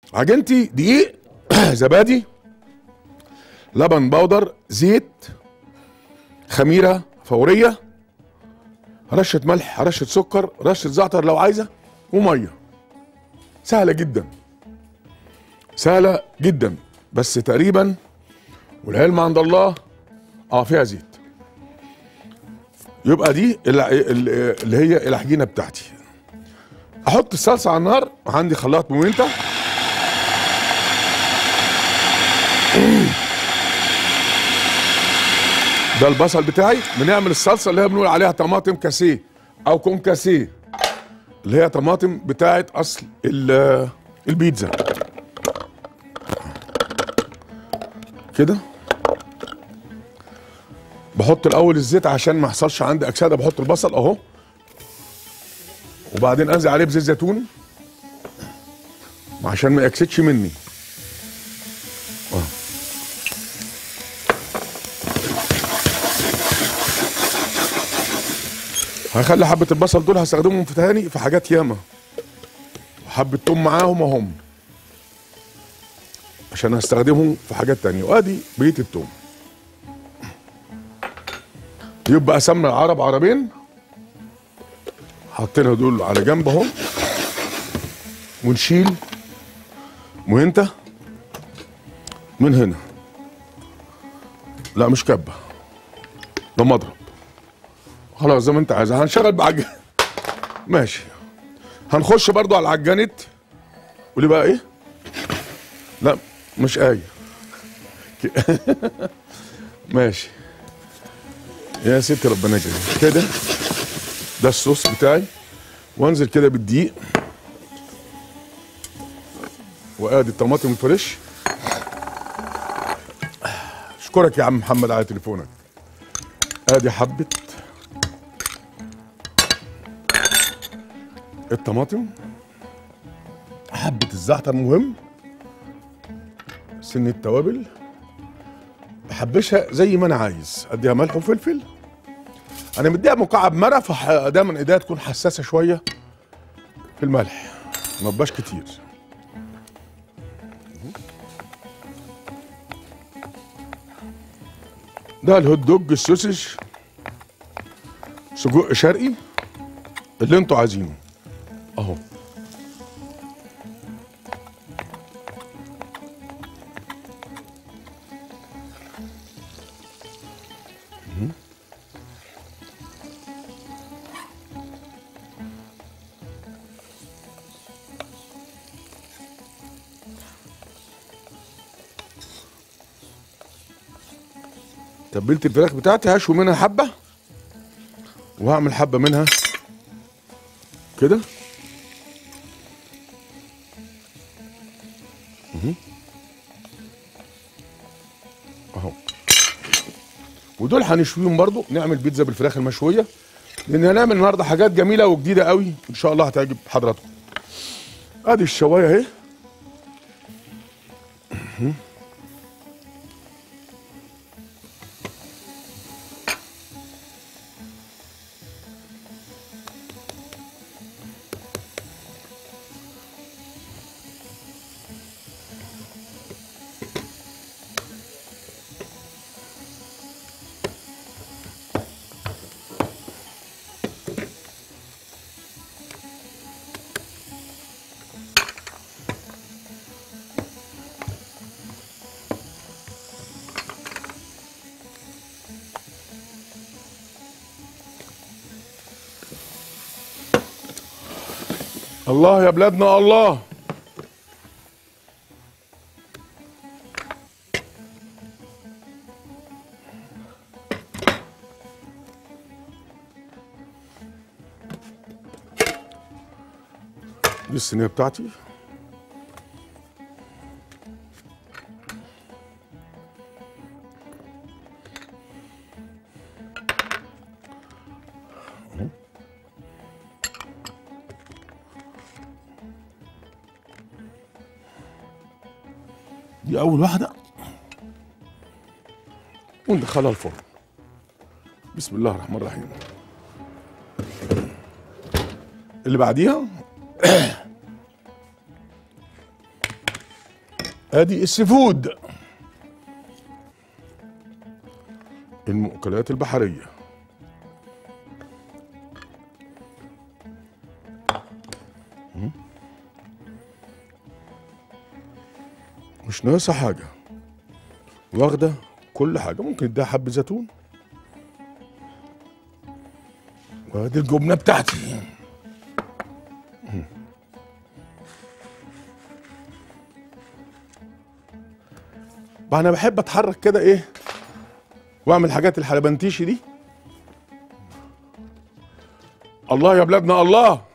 عجينتي دقيق زبادي لبن بودر زيت خميره فوريه رشه ملح رشه سكر رشه زعتر لو عايزه وميه سهله جدا سهله جدا بس تقريبا والعلم عند الله اه فيها زيت يبقى دي الع- ال- اللي هي العجينه بتاعتي احط الصلصه على النار عندي خلاط موينتا ده البصل بتاعي بنعمل الصلصه اللي هي بنقول عليها طماطم كاسيه او كون كاسيه اللي هي طماطم بتاعت اصل ال- البيتزا كده بحط الاول الزيت عشان ما يحصلش عندي اكسده بحط البصل اهو وبعدين انزل عليه بزيت زيتون عشان ما يكسدش مني اه هخلي حبة البصل دول هستخدمهم في تاني في حاجات ياما وحبة توم معاهم اهم عشان هستخدمهم في حاجات تانية وادي بقية التوم يبقى سمنة العرب عربين حاطينها دول على جنب اهو ونشيل مهنتة من هنا لا مش كبة ده مضرب خلاص زي ما انت عايز هنشغل بعجن ماشي هنخش برضو على العجانة قولي بقى ايه لا مش آية ك- ماشي يا ستي ربنا يكرمك كده ده الصوص بتاعي وانزل كده بالدقيق وادي الطماطم الفريش اشكرك يا عم محمد على تليفونك ادي حبه الطماطم حبه الزعتر مهم سن التوابل بحبشها زي ما انا عايز اديها ملح وفلفل انا مديها مكعب مرق فدايما ايديها تكون حساسه شويه في الملح ما تبقاش كتير ده الهوت دوج السوسج سجق شرقي اللي انتوا عايزينه اهو تبلت الفراخ بتاعتي هشوي منها حبه وهعمل حبه منها كده مهم. اهو ودول هنشويهم برضو نعمل بيتزا بالفراخ المشويه لان هنعمل النهارده حاجات جميله وجديده قوي ان شاء الله هتعجب حضراتكم ادي الشوايه اهي مهم. الله يا بلادنا الله دي الصينية بتاعتي دي أول واحدة وندخلها الفرن بسم الله الرحمن الرحيم اللي بعديها ادي السي فود المأكولات البحرية مم. مش ناقصة حاجة واخدة كل حاجة ممكن اديها حب زيتون وادي الجبنة بتاعتي مم. بقى انا بحب اتحرك كده ايه واعمل حاجات الحلبنتيشي دي الله يا بلادنا الله